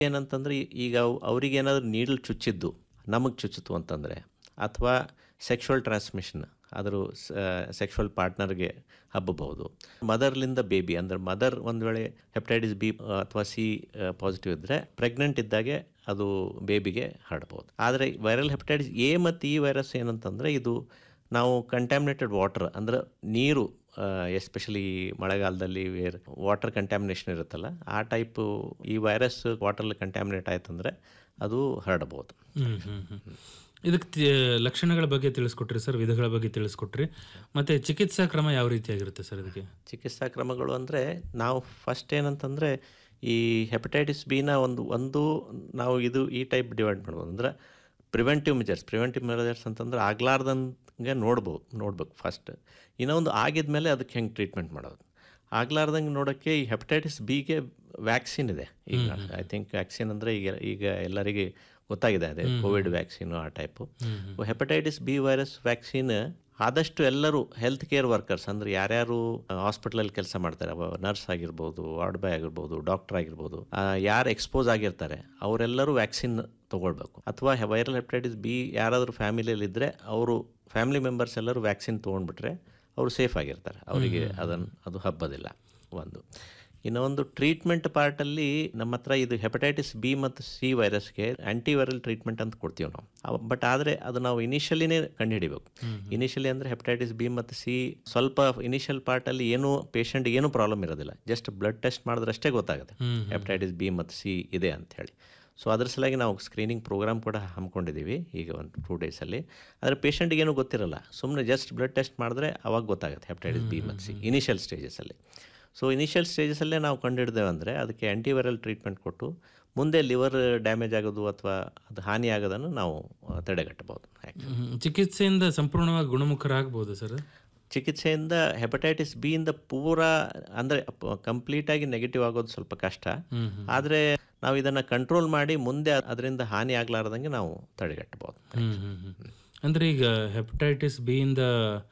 ಏನಂತಂದ್ರೆ ಈಗ ಅವ್ರಿಗೆ ಏನಾದರೂ ನೀಡಲ್ ಚುಚ್ಚಿದ್ದು ನಮಗೆ ಚುಚ್ಚಿತು ಅಂತಂದರೆ ಅಥವಾ ಸೆಕ್ಷುವಲ್ ಟ್ರಾನ್ಸ್ಮಿಷನ್ ಅದ್ರ ಸೆಕ್ಷುವಲ್ ಪಾರ್ಟ್ನರ್ಗೆ ಹಬ್ಬಬಹುದು ಮದರ್ಲಿಂದ ಬೇಬಿ ಅಂದರೆ ಮದರ್ ಒಂದು ವೇಳೆ ಹೆಪಟೈಟಿಸ್ ಬಿ ಅಥವಾ ಸಿ ಪಾಸಿಟಿವ್ ಇದ್ದರೆ ಪ್ರೆಗ್ನೆಂಟ್ ಇದ್ದಾಗೆ ಅದು ಬೇಬಿಗೆ ಹರಡ್ಬೋದು ಆದರೆ ವೈರಲ್ ಹೆಪಟೈಟಿಸ್ ಎ ಮತ್ತು ಈ ವೈರಸ್ ಏನಂತಂದರೆ ಇದು ನಾವು ಕಂಟ್ಯಾಮಿನೇಟೆಡ್ ವಾಟರ್ ಅಂದ್ರೆ ನೀರು ಎಸ್ಪೆಷಲಿ ಮಳೆಗಾಲದಲ್ಲಿ ವೇರ್ ವಾಟರ್ ಕಂಟ್ಯಾಮಿನೇಷನ್ ಇರುತ್ತಲ್ಲ ಆ ಟೈಪು ಈ ವೈರಸ್ ವಾಟರ್ಲಿ ಕಂಟ್ಯಾಮಿನೇಟ್ ಆಯ್ತಂದರೆ ಅದು ಹರಡಬಹುದು ಹ್ಮ್ ಹ್ಮ್ ಹ್ಮ್ ಇದಕ್ಕೆ ತಿ- ಲಕ್ಷಣಗಳ ಬಗ್ಗೆ ತಿಳಿಸ್ಕೊಟ್ರಿ ಸರ್ ವಿಧಗಳ ಬಗ್ಗೆ ತಿಳಿಸ್ಕೊಟ್ರಿ ಮತ್ತೆ ಚಿಕಿತ್ಸಾ ಕ್ರಮ ಯಾವ ರೀತಿಯಾಗಿರುತ್ತೆ ಸರ್ ಇದಕ್ಕೆ ಚಿಕಿತ್ಸಾ ಕ್ರಮಗಳು ಅಂದರೆ ನಾವು ಫಸ್ಟ್ ಏನಂತಂದರೆ ಈ ಹೆಪಟೈಟಿಸ್ ಬಿನ ಒಂದು ಒಂದು ನಾವು ಇದು ಈ ಟೈಪ್ ಡಿವೈಡ್ ಮಾಡ್ಬೋದು ಅಂದ್ರೆ ಪ್ರಿವೆಂಟಿವ್ ಮೆಜರ್ಸ್ ಪ್ರಿವೆಂಟಿವ್ ಮೆಜರ್ಸ್ ಅಂತಂದ್ರೆ ಆಗ್ಲಾರ್ದಂಗೆ ನೋಡ್ಬೋದು ನೋಡ್ಬೇಕು ಫಸ್ಟ್ ಇನ್ನೊಂದು ಆಗಿದ್ಮೇಲೆ ಅದಕ್ಕೆ ಹೆಂಗೆ ಟ್ರೀಟ್ಮೆಂಟ್ ಮಾಡೋದು ಆಗ್ಲಾರ್ದಂಗೆ ನೋಡೋಕ್ಕೆ ಈ ಹೆಪಟೈಟಿಸ್ ಬಿಗೆ ವ್ಯಾಕ್ಸಿನ್ ಇದೆ ಈಗ ಐ ಥಿಂಕ್ ವ್ಯಾಕ್ಸಿನ್ ಅಂದರೆ ಈಗ ಈಗ ಎಲ್ಲರಿಗೆ ಗೊತ್ತಾಗಿದೆ ಅದೇ ಕೋವಿಡ್ ವ್ಯಾಕ್ಸಿನು ಆ type hepatitis B virus vaccine ಆದಷ್ಟು ಎಲ್ಲರೂ ಹೆಲ್ತ್ ಕೇರ್ ವರ್ಕರ್ಸ್ ಅಂದರೆ ಯಾರ್ಯಾರು ಹಾಸ್ಪಿಟಲಲ್ಲಿ ಕೆಲಸ ಮಾಡ್ತಾರೆ ನರ್ಸ್ ಆಗಿರ್ಬೋದು ವಾರ್ಡ್ ಬಾಯ್ ಆಗಿರ್ಬೋದು ಡಾಕ್ಟರ್ ಆಗಿರ್ಬೋದು ಯಾರು ಎಕ್ಸ್ಪೋಸ್ ಆಗಿರ್ತಾರೆ ಅವರೆಲ್ಲರೂ ವ್ಯಾಕ್ಸಿನ್ ತೊಗೊಳ್ಬೇಕು ಅಥವಾ ವೈರಲ್ ಹೆಪಟೈಟಿಸ್ ಬಿ ಯಾರಾದರೂ ಫ್ಯಾಮಿಲಿಯಲ್ಲಿ ಇದ್ದರೆ ಅವರು ಫ್ಯಾಮಿಲಿ ಮೆಂಬರ್ಸ್ ಎಲ್ಲರೂ ವ್ಯಾಕ್ಸಿನ್ ತೊಗೊಂಡ್ಬಿಟ್ರೆ ಅವರು ಸೇಫ್ ಆಗಿರ್ತಾರೆ ಅವರಿಗೆ ಅದನ್ನು ಅದು ಹಬ್ಬದಿಲ್ಲ ಒಂದು ಇನ್ನೊಂದು ಟ್ರೀಟ್ಮೆಂಟ್ ಪಾರ್ಟಲ್ಲಿ ನಮ್ಮ ಹತ್ರ ಇದು ಹೆಪಟೈಟಿಸ್ ಬಿ ಮತ್ತು ಸಿ ವೈರಸ್ಗೆ ಆ್ಯಂಟಿವೈರಲ್ ಟ್ರೀಟ್ಮೆಂಟ್ ಅಂತ ಕೊಡ್ತೀವಿ ನಾವು ಬಟ್ ಆದರೆ ಅದು ನಾವು ಇನಿಷಿಯಲಿನೇ ಕಂಡುಹಿಡಿಬೇಕು ಇನಿಷಿಯಲಿ ಅಂದರೆ ಹೆಪಟೈಟಿಸ್ ಬಿ ಮತ್ತು ಸಿ ಸ್ವಲ್ಪ ಇನಿಷಿಯಲ್ ಪಾರ್ಟಲ್ಲಿ ಏನು ಪೇಷಂಟ್ಗೆ ಏನೂ ಪ್ರಾಬ್ಲಮ್ ಇರೋದಿಲ್ಲ ಜಸ್ಟ್ ಬ್ಲಡ್ ಟೆಸ್ಟ್ ಮಾಡಿದ್ರಷ್ಟೇ ಗೊತ್ತಾಗುತ್ತೆ ಹೆಪಟೈಟಿಸ್ ಬಿ ಮತ್ತು ಸಿ ಇದೆ ಅಂತ ಹೇಳಿ ಸೊ ಅದ್ರ ಸಲುವಾಗಿ ನಾವು ಸ್ಕ್ರೀನಿಂಗ್ ಪ್ರೋಗ್ರಾಮ್ ಕೂಡ ಹಮ್ಮಿಕೊಂಡಿದ್ದೀವಿ ಈಗ ಒಂದು ಟೂ ಡೇಸಲ್ಲಿ ಆದರೆ ಪೇಷಂಟ್ಗೆ ಏನೂ ಗೊತ್ತಿರಲ್ಲ ಸುಮ್ಮನೆ ಜಸ್ಟ್ ಬ್ಲಡ್ ಟೆಸ್ಟ್ ಮಾಡಿದ್ರೆ ಅವಾಗ ಗೊತ್ತಾಗುತ್ತೆ ಹೆಪಟೈಟಿಸ್ ಬಿ ಮತ್ತು ಸಿ ಇನಿಷಿಯಲ್ ಸ್ಟೇಜಸಲ್ಲಿ ಸೊ ಇನಿಷಿಯಲ್ ಸ್ಟೇಜಸಲ್ಲೇ ನಾವು ಕಂಡುಹಿಡ್ದೇವೆ ಅಂದರೆ ಅದಕ್ಕೆ ಆ್ಯಂಟಿವೈರಲ್ ಟ್ರೀಟ್ಮೆಂಟ್ ಕೊಟ್ಟು ಮುಂದೆ ಲಿವರ್ ಡ್ಯಾಮೇಜ್ ಆಗೋದು ಅಥವಾ ಅದು ಹಾನಿ ಆಗೋದನ್ನು ನಾವು ಆ, ತಡೆಗಟ್ಟಬಹುದು ಹ್ಮ್, ಹ್ಮ್. ಚಿಕಿತ್ಸೆಯಿಂದ ಸಂಪೂರ್ಣವಾಗಿ ಗುಣಮುಖರಾಗಬಹುದು ಸರ್ ಚಿಕಿತ್ಸೆಯಿಂದ ಹೆಪಟೈಟಿಸ್ ಬಿ ಇಂದ ಪೂರಾ ಅಂದರೆ ಕಂಪ್ಲೀಟಾಗಿ ನೆಗೆಟಿವ್ ಆಗೋದು ಸ್ವಲ್ಪ ಕಷ್ಟ ಆದರೆ ನಾವು ಇದನ್ನು ಕಂಟ್ರೋಲ್ ಮಾಡಿ ಮುಂದೆ ಅದರಿಂದ ಹಾನಿ ಆಗಲಾರ್ದಂಗೆ ನಾವು ತಡೆಗಟ್ಟಬಹುದು ಹ್ಮ್ ಹ್ಮ್ ಹ್ಮ್. ಅಂದ್ರೆ ಈಗ ಹೆಪಟೈಟಿಸ್ ಬಿ ಇಂದ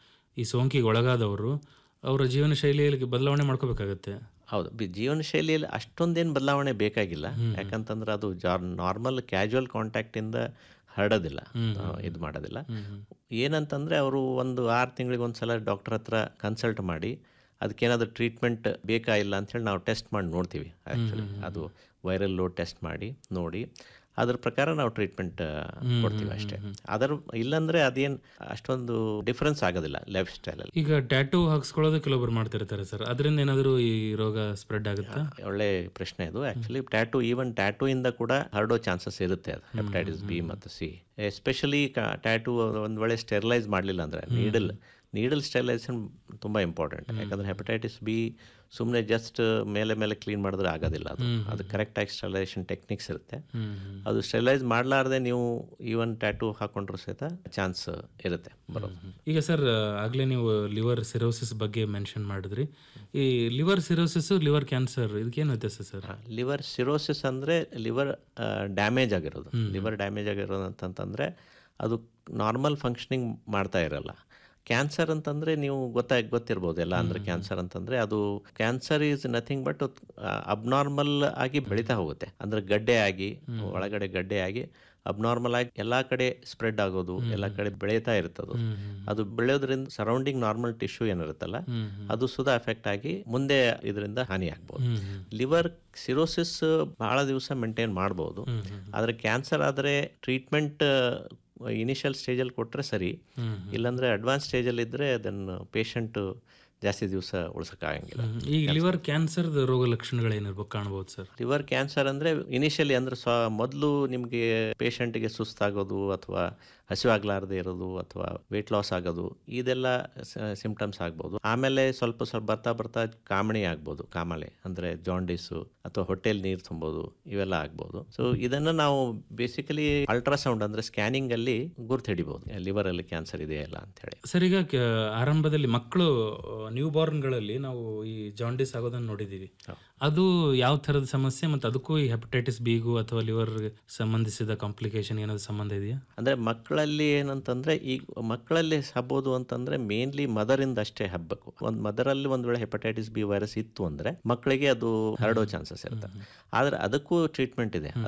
ಈ ಸೋಂಕಿಗೆ ಒಳಗಾದವರು ಅವರ ಜೀವನ ಶೈಲಿಯಲ್ಲಿ ಬದಲಾವಣೆ ಮಾಡ್ಕೋಬೇಕಾಗತ್ತೆ ಹೌದು ಬಿ ಜೀವನ ಶೈಲಿಯಲ್ಲಿ ಅಷ್ಟೊಂದೇನು ಬದಲಾವಣೆ ಬೇಕಾಗಿಲ್ಲ ಯಾಕಂತಂದ್ರೆ ಅದು ಜಾ ನಾರ್ಮಲ್ ಕ್ಯಾಶುವಲ್ ಕಾಂಟ್ಯಾಕ್ಟಿಂದ ಹರಡೋದಿಲ್ಲ ಇದು ಮಾಡೋದಿಲ್ಲ ಏನಂತಂದರೆ ಅವರು ಒಂದು ಆರು ತಿಂಗಳಿಗೆ ಒಂದು ಸಲ ಡಾಕ್ಟರ್ ಹತ್ರ ಕನ್ಸಲ್ಟ್ ಮಾಡಿ ಅದಕ್ಕೇನಾದರೂ ಟ್ರೀಟ್ಮೆಂಟ್ ಬೇಕಾ ಇಲ್ಲ ಅಂಥೇಳಿ ನಾವು ಟೆಸ್ಟ್ ಮಾಡಿ ನೋಡ್ತೀವಿ ಆ್ಯಕ್ಚುಲಿ ಅದು ವೈರಲ್ ಲೋಡ್ ಟೆಸ್ಟ್ ಮಾಡಿ ನೋಡಿ ಅದ್ರ ಪ್ರಕಾರ ನಾವು ಟ್ರೀಟ್ಮೆಂಟ್ ಕೊಡ್ತೀವಿ ಅಷ್ಟೇ ಅದರ ಇಲ್ಲಾಂದರೆ ಅದೇನು ಅಷ್ಟೊಂದು ಡಿಫ್ರೆನ್ಸ್ ಆಗೋದಿಲ್ಲ ಲೈಫ್ ಸ್ಟೈಲಲ್ಲಿ ಈಗ ಟ್ಯಾಟೂ ಹಾಕ್ಸ್ಕೊಳ್ಳೋದು ಕೆಲವೊಬ್ರು ಮಾಡ್ತಿರ್ತಾರೆ ಸರ್ ಅದರಿಂದ ಏನಾದರೂ ಈ ರೋಗ ಸ್ಪ್ರೆಡ್ ಆಗುತ್ತಾ ಒಳ್ಳೆ ಪ್ರಶ್ನೆ ಇದು ಆ್ಯಕ್ಚುಲಿ ಟ್ಯಾಟೂ ಈವನ್ ಟ್ಯಾಟೂ ಇಂದ ಕೂಡ ಹರಡೋ ಚಾನ್ಸಸ್ ಇರುತ್ತೆ ಅದು ಹೆಪಟೈಟಿಸ್ ಬಿ ಮತ್ತು ಸಿ ಎಸ್ಪೆಷಲಿ ಟ್ಯಾಟೂ ಒಂದು ವೇಳೆ ಸ್ಟೆರಿಲೈಸ್ ಮಾಡಲಿಲ್ಲ ಅಂದರೆ ನೀಡಲ್ ನೀಡಲ್ ಸ್ಟೆರಿಲೈಸೇಷನ್ ತುಂಬ ಇಂಪಾರ್ಟೆಂಟ್ ಯಾಕಂದರೆ ಹೆಪಟೈಟಿಸ್ ಬಿ ಸುಮ್ಮನೆ ಜಸ್ಟ್ ಮೇಲೆ ಮೇಲೆ ಕ್ಲೀನ್ ಮಾಡಿದ್ರೆ ಆಗೋದಿಲ್ಲ ಅದು ಅದು ಕರೆಕ್ಟಾಗಿ ಸ್ಟೆರಿಲೈಸೇಷನ್ ಟೆಕ್ನಿಕ್ಸ್ ಇರುತ್ತೆ ಅದು ಸ್ಟೆರಿಲೈಸ್ ಮಾಡಲಾರ್ದೆ ನೀವು ಈವನ್ ಟ್ಯಾಟೂ ಹಾಕೊಂಡ್ರು ಸಹಿತ ಚಾನ್ಸ್ ಇರುತ್ತೆ ಬರೋದು ಈಗ ಸರ್ ಆಗಲೇ ನೀವು ಲಿವರ್ ಸಿರೋಸಿಸ್ ಬಗ್ಗೆ ಮೆನ್ಷನ್ ಮಾಡಿದ್ರಿ ಈ ಲಿವರ್ ಸಿರೋಸಿಸ್ ಲಿವರ್ ಕ್ಯಾನ್ಸರ್ ಇದಕ್ಕೇನು ವ್ಯತ್ಯಾಸ ಸರ್ ಲಿವರ್ ಸಿರೋಸಿಸ್ ಅಂದರೆ ಲಿವರ್ ಡ್ಯಾಮೇಜ್ ಆಗಿರೋದು ಲಿವರ್ ಡ್ಯಾಮೇಜ್ ಆಗಿರೋದು ಅಂತಂತಂದರೆ ಅದು ನಾರ್ಮಲ್ ಫಂಕ್ಷನಿಂಗ್ ಮಾಡ್ತಾ ಇರಲ್ಲ ಕ್ಯಾನ್ಸರ್ ಅಂತಂದರೆ ನೀವು ಗೊತ್ತಾಗಿ ಗೊತ್ತಿರ್ಬೋದು ಎಲ್ಲ ಅಂದರೆ ಕ್ಯಾನ್ಸರ್ ಅಂತಂದರೆ ಅದು cancer is nothing but abnormal ಆಗಿ ಬೆಳೀತಾ ಹೋಗುತ್ತೆ ಅಂದರೆ ಗಡ್ಡೆ ಆಗಿ ಒಳಗಡೆ ಗಡ್ಡೆ ಆಗಿ ಅಬ್ನಾರ್ಮಲ್ ಆಗಿ ಎಲ್ಲ ಕಡೆ ಸ್ಪ್ರೆಡ್ ಆಗೋದು ಎಲ್ಲ ಕಡೆ ಬೆಳೀತಾ ಇರ್ತದು ಅದು ಬೆಳೆಯೋದ್ರಿಂದ ಸರೌಂಡಿಂಗ್ ನಾರ್ಮಲ್ ಟಿಶ್ಯೂ ಏನಿರುತ್ತಲ್ಲ ಅದು ಸುಧಾ ಎಫೆಕ್ಟ್ ಆಗಿ ಮುಂದೆ ಇದರಿಂದ ಹಾನಿ ಆಗ್ಬೋದು ಲಿವರ್ ಸಿರೋಸಿಸ್ ಬಹಳ ದಿವಸ ಮೇಂಟೈನ್ ಮಾಡ್ಬೋದು ಆದರೆ ಕ್ಯಾನ್ಸರ್ ಆದರೆ ಟ್ರೀಟ್ಮೆಂಟ್ ಇನಿಷಿಯಲ್ ಸ್ಟೇಜಲ್ಲಿ ಕೊಟ್ಟರೆ ಸರಿ ಇಲ್ಲಾಂದರೆ ಅಡ್ವಾನ್ಸ್ ಸ್ಟೇಜಲ್ಲಿ ಇದ್ದರೆ ಅದನ್ನು ಪೇಷಂಟು ಜಾಸ್ತಿ ದಿವಸ ಉಳ್ಸೋಕ್ಕಾಗಂಗಿಲ್ಲ ಈ ಲಿವರ್ ಕ್ಯಾನ್ಸರ್ ರೋಗ ಲಕ್ಷಣಗಳೇನಿರ್ಬೇಕು ಕಾಣ್ಬೋದು ಸರ್ ಲಿವರ್ ಕ್ಯಾನ್ಸರ್ ಅಂದರೆ ಇನಿಷಿಯಲಿ ಅಂದರೆ ಸ್ವ ಮೊದಲು ನಿಮಗೆ ಪೇಷಂಟಿಗೆ ಸುಸ್ತಾಗೋದು ಅಥವಾ ಹಸಿವಾಗ್ಲಾರ್ದೆ ಇರೋದು ಅಥವಾ ವೆಯ್ಟ್ ಲಾಸ್ ಆಗೋದು ಇದೆಲ್ಲ ಸಿಂಪ್ಟಮ್ಸ್ ಆಗ್ಬೋದು ಆಮೇಲೆ ಸ್ವಲ್ಪ ಸ್ವಲ್ಪ ಬರ್ತಾ ಬರ್ತಾ ಕಾಮಣಿ ಆಗ್ಬೋದು ಕಾಮಲೆ ಅಂದರೆ ಜಾಂಡೀಸು ಅಥವಾ ಹೊಟ್ಟೆಲಿ ನೀರು ತುಂಬೋದು ಇವೆಲ್ಲ ಆಗ್ಬೋದು ಸೊ ಇದನ್ನು ನಾವು ಬೇಸಿಕಲಿ ಅಲ್ಟ್ರಾಸೌಂಡ್ ಅಂದರೆ ಸ್ಕ್ಯಾನಿಂಗಲ್ಲಿ ಗುರ್ತು ಹಿಡಿಬೋದು ಲಿವರಲ್ಲಿ ಕ್ಯಾನ್ಸರ್ ಇದೆಯಲ್ಲ ಅಂತೇಳಿ ಸರ್ ಈಗ ಕ- ಆರಂಭದಲ್ಲಿ ಮಕ್ಕಳು ನ್ಯೂ ಬಾರ್ನ್ಗಳಲ್ಲಿ ನಾವು ಈ ಜಾಂಡಿಸ್ ಆಗೋದನ್ನು ನೋಡಿದ್ದೀವಿ ಅದು ಯಾವ ಥರದ ಸಮಸ್ಯೆ ಮತ್ತು ಅದಕ್ಕೂ ಈ ಹೆಪಟೈಟಿಸ್ ಬಿಗೂ ಅಥವಾ ಲಿವರ್ ಸಂಬಂಧಿಸಿದ ಕಾಂಪ್ಲಿಕೇಶನ್ ಏನಾದ್ರು ಸಂಬಂಧ ಇದೆಯಾ ಅಂದರೆ ಮಕ್ಕಳಲ್ಲಿ ಏನಂತಂದರೆ ಈಗ ಮಕ್ಕಳಲ್ಲಿ ಹಬ್ಬೋದು ಅಂತಂದರೆ ಮೇನ್ಲಿ ಮದರಿಂದ ಅಷ್ಟೇ ಹಬ್ಬಬೇಕು ಒಂದು ಮದರಲ್ಲಿ ಒಂದು ವೇಳೆ ಹೆಪಟೈಟಿಸ್ ಬಿ ವೈರಸ್ ಇತ್ತು ಅಂದರೆ ಮಕ್ಕಳಿಗೆ ಅದು ಹರಡೋ ಚಾನ್ಸಸ್ ಇರುತ್ತೆ ಆದರೆ ಅದಕ್ಕೂ ಟ್ರೀಟ್ಮೆಂಟ್ ಇದೆ